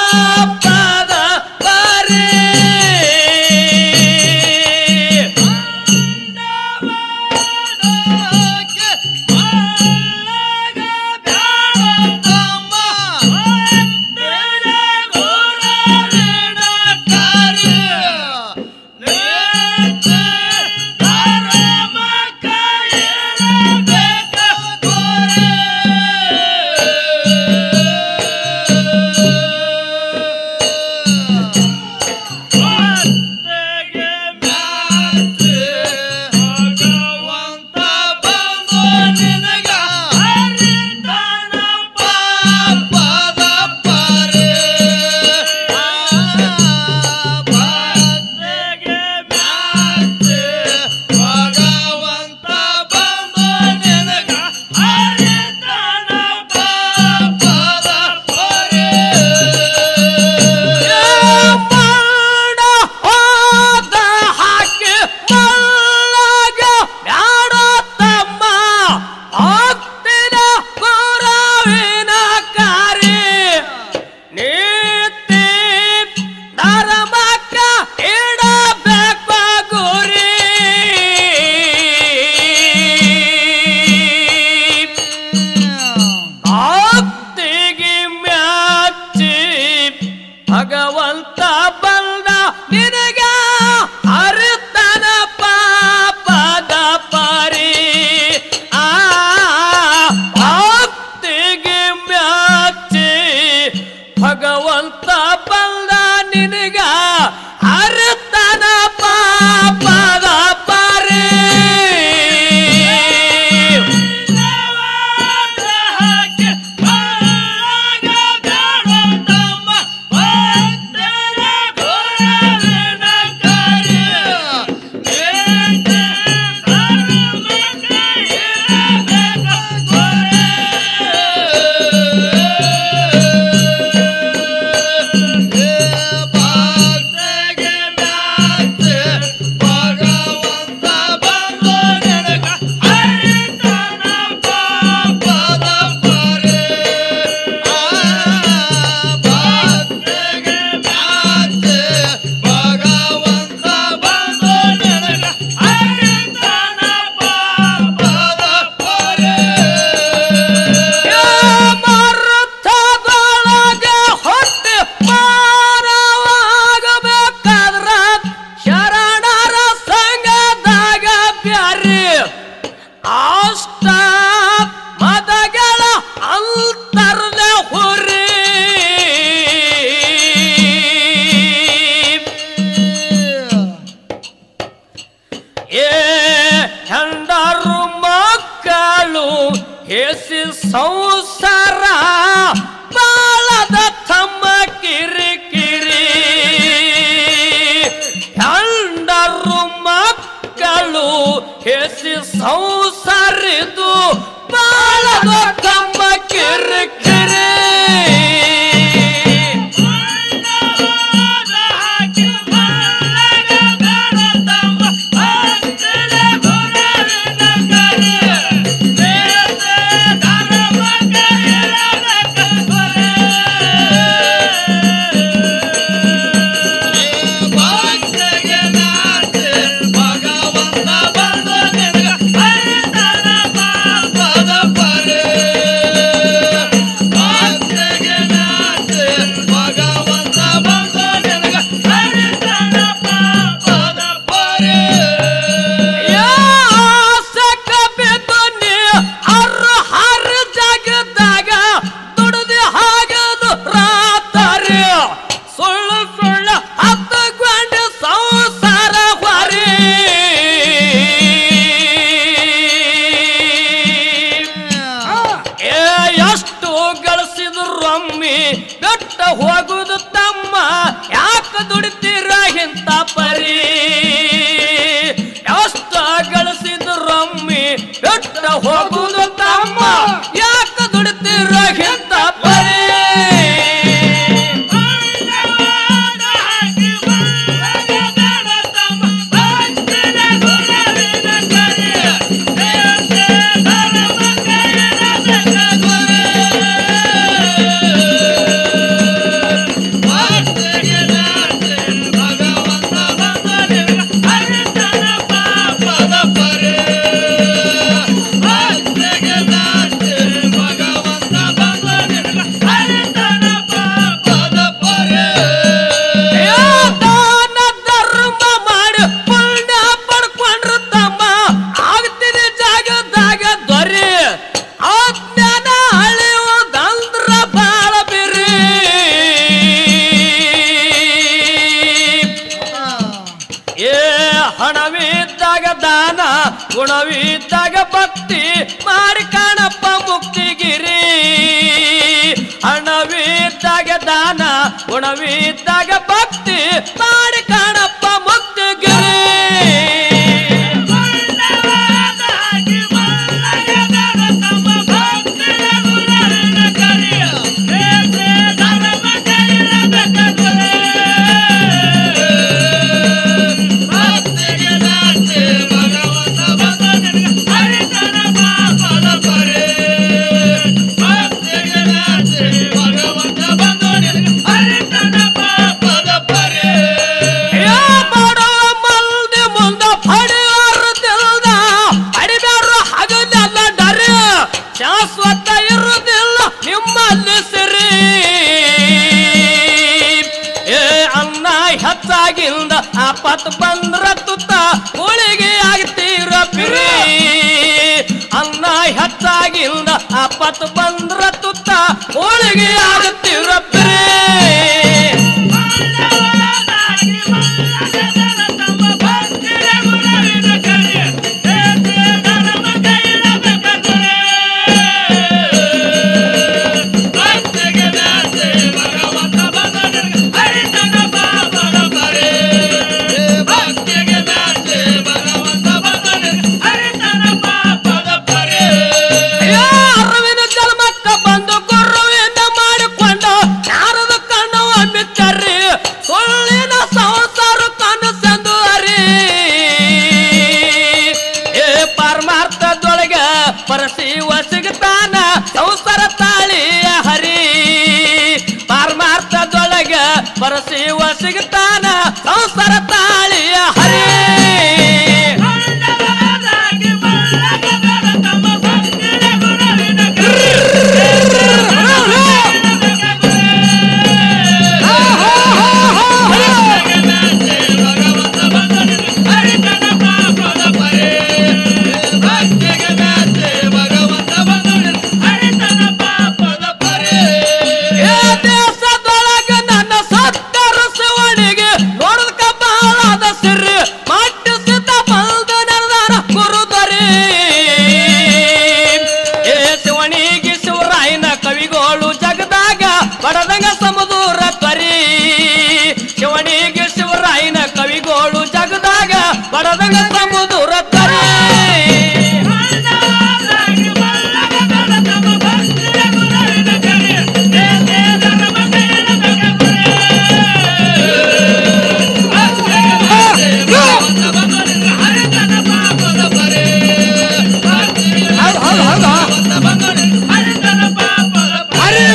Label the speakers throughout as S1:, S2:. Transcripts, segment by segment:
S1: ಪಾಪದ ಪರಿ ಮಾಡ ಹೋದ ಹಾಕಿ ಮಳ್ಳಗ ಬ್ಯಾಡ ತಮ್ಮ ಆಗ್ತಿನ ಗುರವಿನ ಕಾರ್ಯ ನೀತಿ ಧರ್ಮಕ್ಕ ಇಡಬೇಕ ಗುರಿ ಭಕ್ತಿಗೆ ಮ್ಯಾಚಿ ಭಗವಂತ ಬಂದ ನಿನಗ ಹರಿತನ ಪಾಪದ ಪರಿ ಆ ಭಕ್ತಿಗೆ ಮ್ಯಾಚಿ ಭಗವಂತ ಬಂದ ನಿನಗ ಹರಿತನ ಪಾಪದ ಪರಿ ಮರುತ್ತದೊಳಗ ಹೊಟ್ಟಿ ಮಾರವಾಗಬೇಕಾದ್ರ ಶರಣರ ಸಂಗದಾಗ ಬ್ಯಾರಿ ಅಷ್ಟ ಮದಗಳ ಅಂತರ್ದ ಹುರಿ ಏ ಹೆಂಡರು ಮಕ್ಕಳು ಹೇಸಿ ಸಂಸಾರ ಬಾಳದ ತಮ್ಮ ಕಿರಿಕಿರಿ ಹೆಂಡರು ಮಕ್ಕಳು ಹೇಸಿ ಸಂಸಾರಿದು ಬಾಳದ ತಮ್ಮ ಕಿರಿಕಿರಿ ಯಾಸಕ ಬಿದ್ದು ನೀ ಹರ್ರ ಹರ್ರ ಜಗದಾಗ ದುಡ್ದು ಹಾಗದು ರಾತರಿ ಸುಳ್ಳು ಸುಳ್ಳು ಹತ್ತುಕೊಂಡು ಸಂಸಾರ ಹೊರಿ ಏ ಎಷ್ಟು ಗಳಿಸಿದ್ರು ಒಮ್ಮೆ ಗಟ್ಟ ಹೋಗುದು ತಮ್ಮ ಯಾಕ ದುಡಿತೀರ ಇಂತ ಪರಿ ಎಷ್ಟು ಗಳಿಸಿದ್ರು ಒಮ್ಮೆ ಗಟ್ಟ ಹೋಗುದು ತಮ್ಮ ಯಾಕ ದುಡಿತೀರ ಇಂತ ಪರಿ ದಾನ ಗುಣವಿದ್ದಾಗ ಭಕ್ತಿ ಮಾಡಿ ಕಾಣಪ್ಪ ಮುಕ್ತಿಗಿರಿ ಹಣವಿದ್ದಾಗ ದಾನ ಗುಣವಿದ್ದಾಗ ಭಕ್ತಿ ಮಾಡಿ ಕಾಣಪ್ಪ ಮುಕ್ತಿಗಿರಿ ಯಾ ಬಡವ ಮಲ್ದಿ ಮುಂದ ಪಡೆಯೋರುದಿಲ್ಲ ಅಡಿಬ್ಯಾರು ಹಗಲೆಲ್ಲ ಡರಿ ಶಾಶ್ವತ ಇರುವುದಿಲ್ಲ ನಿಮ್ಮಲ್ಲಿ ಸಿರಿ ಏ ಅನ್ನ ಹೆಚ್ಚಾಗಿಂದ ಆಪತ್ ಬಂದ್ರ ತುತ್ತ ಹೋಳಿಗೆ ಆಗ್ತೀರ ಪಿರಿ ಅನ್ನ ಹೆಚ್ಚಾಗಿಂದ ಆಪತ್ ಬಂದ್ರ ತುತ್ತ ಹೋಳಿಗೆ ಆಗ್ತೀರ ಪಿರಿ ಅಯ್ಯೋ, ಅರಿವಿನ ಜನ್ಮಕ್ಕ ಬಂದು ಗುರುವಿನ ಮಾಡಿಕೊಂಡು ಯಾರದ ಕಣ್ಣು ಅಮ್ಮಿತ್ತರಿ ಸುಳ್ಳಿನ ಸಂಸಾರ ಕನಸೆಂದು ಅರಿ ಏ ಪರಮಾರ್ಥದೊಳಗ ಪರಶಿವ ಸಿಗ್ತಾನ ಸಂಸಾರ ತಾಳಿಯ ಹರಿ ಪರಮಾರ್ಥದೊಳಗ ಪರಶಿವ ಸಿಗ್ತಾನ ಸಂಸಾರ ತಾಳಿಯ ಹರಿ ಏ ದೇಶದೊಳಗ ನನ್ನ ಸತ್ತರ ಶಿವನಿಗೆ ನೋಡದಕ್ಕ ಬಹಳಾದ ಸಿರಿ ಮಟ್ಟಿಸಿದ ಬಂದು ನಡೆದಾರ ಗುರುದರಿ ಏ ಶಿವನಿಗೆ ಶಿವರಾಯನ ಕವಿಗೋಳು ಜಗದಾಗ ಬಡದಂಗ ಸಮದೂರ ತ್ವರಿ ಶಿವನಿಗೆ ಶಿವರಾಯನ ಕವಿಗೋಳು ಜಗದಾಗ ಬಡದಂಗ ಸಮುದೂರ ತ್ವರಿ ಹೌದು ಹೌದು ಹೌದು
S2: ಹರಿ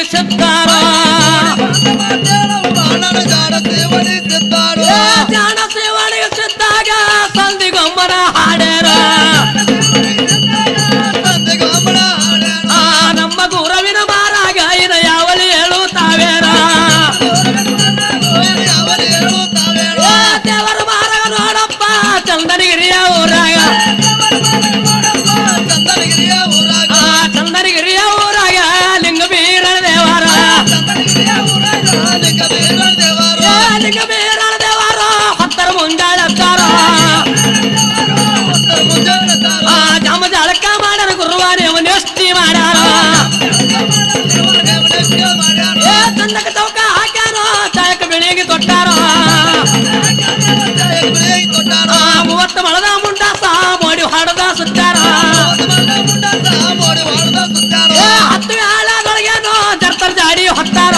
S1: ಸಿದ್ದಾರ
S2: ಬಾಣನ ಜಾಡ ಸೇವನಿಸಿದ್ದಾರೋ
S1: ಏ ಜಾಣ ಸೇವಣಿಗೆ ಸಿದ್ದಾಗ ಸಂದಿಗೊಮ್ಮನ ಹಾಡ್ಯಾರ
S2: ತಂದೆಗಾಮಣ ಹಾಡ್ಯಾನ
S1: ಆ ನಮ್ಮ ಗುರವಿನ ಮಾರಾಗ ಇದ ಯಾವಲಿ ಹೇಳುತ್ತಾವೇರ
S2: ಅವನು ಹೇಳುತ್ತಾವೇಳೋ
S1: ಏ ದೇವರ ಮಾರಾಗ ನೋಡಪ್ಪ ಚಂದನಗಿರಿಯ ಊರಾಗ
S2: ಚಂದನಗಿರಿಯ ಊರಾಗ
S1: ಆ ಚಂದನಗಿರಿಯ ಊರಾಗ ಲಿಂಗ ಬೀರಣ ದೇವರ
S2: ಚಂದನಗಿರಿಯ ಊರಾಗ ಲಿಂಗ ಬೀರ ದೇವರು
S1: ಏ ಲಿಂಗ ಬೀರಣ ದೇವರ ಹತ್ತರ ಮುಂಜಾಳೆ ಹತ್ತಾರ
S2: ಉತ್ತರ ಮುಂಜಾನೆ ತಾರ
S1: ಆ ಜಮ ಜಳಕ ಮಾಡ್ಯಾರ ಗುರುವಾರ ಎಷ್ಟಿ ಮಾಡ್ಯಾರ
S2: ದೇವನೆಷ್ಟ ಮಾಡ್ಯಾನ
S1: ಏ ಚಂದಕ ಚೌಕ ಹಾಕ್ಯಾರ ಚಾಯಕ ಬೆಳಿಗ್ಗೆ ತೊಟ್ಟಾರ
S2: ಬೆಳಿಗ್ಗೆ ಕೊಟ್ಟಾನ
S1: ಆ ಮೂವತ್ತು ಮಳದ ಮುಂಡ ಸಹ ಮೋಡಿ ಹಾಡದ ಸುತ್ತಾರ
S2: ಮುಂಡ ಮೋಡಿ ಹೊಡೆದ ಸುತ್ತಾರ
S1: ಏ ಹತ್ತು ಹಾಳದೊಳಗೇನು ಜರ್ತರ್ ಜಾಡಿ ಹೊತ್ತಾರ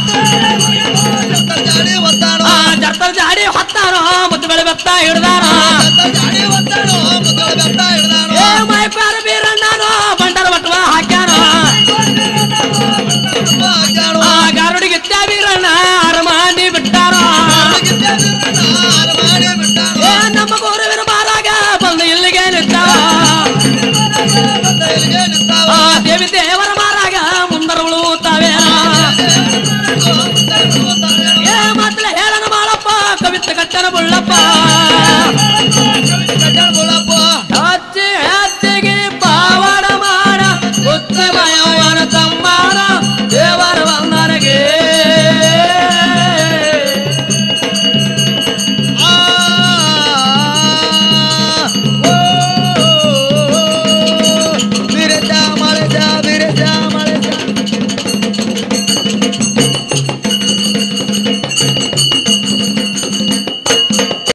S2: ಜಾಡಿ ಒತ್ತಾಡ
S1: ಆ ಜರ್ತರ್ ಜಾಡಿ ಹೊತ್ತಾರ ಮುದ್ದು ಬೆಳೆ ಬೆತ್ತ ಹಿಡ್ದಾರ
S2: ಜಾಡಿ ಒತ್ತಾಡು ಮುದ್ದಳ ಬೆತ್ತ ಹಿಡ್ದಾನು
S1: ಏ ಮೈಪಾರ ಬೀರಣ್ಣನು ಬಂಡರ ಬಟ್ವ ಹಾಕ್ಯಾರ
S2: ಹಾಕ್ಯಾಡು
S1: ಆ ಗಾರುಡಿಗೆ ಬೀರಣ್ಣ ಅರಮಾನಿ ಬಿಟ್ಟಾರ
S2: ಆರು ಮಾಡಿ ಬಿಟ್ಟಾನು
S1: ಏ ನಮ್ಮ ಗೌರವಿನ ಮಾರಾಗ ಬಂದು ಇಲ್ಲಿಗೆ ನಿಂತಾವ
S2: ಇಲ್ಲಿಗೆ ನಿಂತಾವ
S1: ಆ ದೇವಿ ದೇವರ ಮಾರಾಗ ಮುಂದರ ಉಳುತ್ತಾವೆ ಏ ಮಾತಲ ಹೇಳನ ಮಾಡಪ್ಪ ಕವಿತ ಕಟ್ಟನ ಬುಳ್ಳಪ್ಪ
S2: ಕಟ್ಟಡ ಬುಳ್ಳಪ್ಪ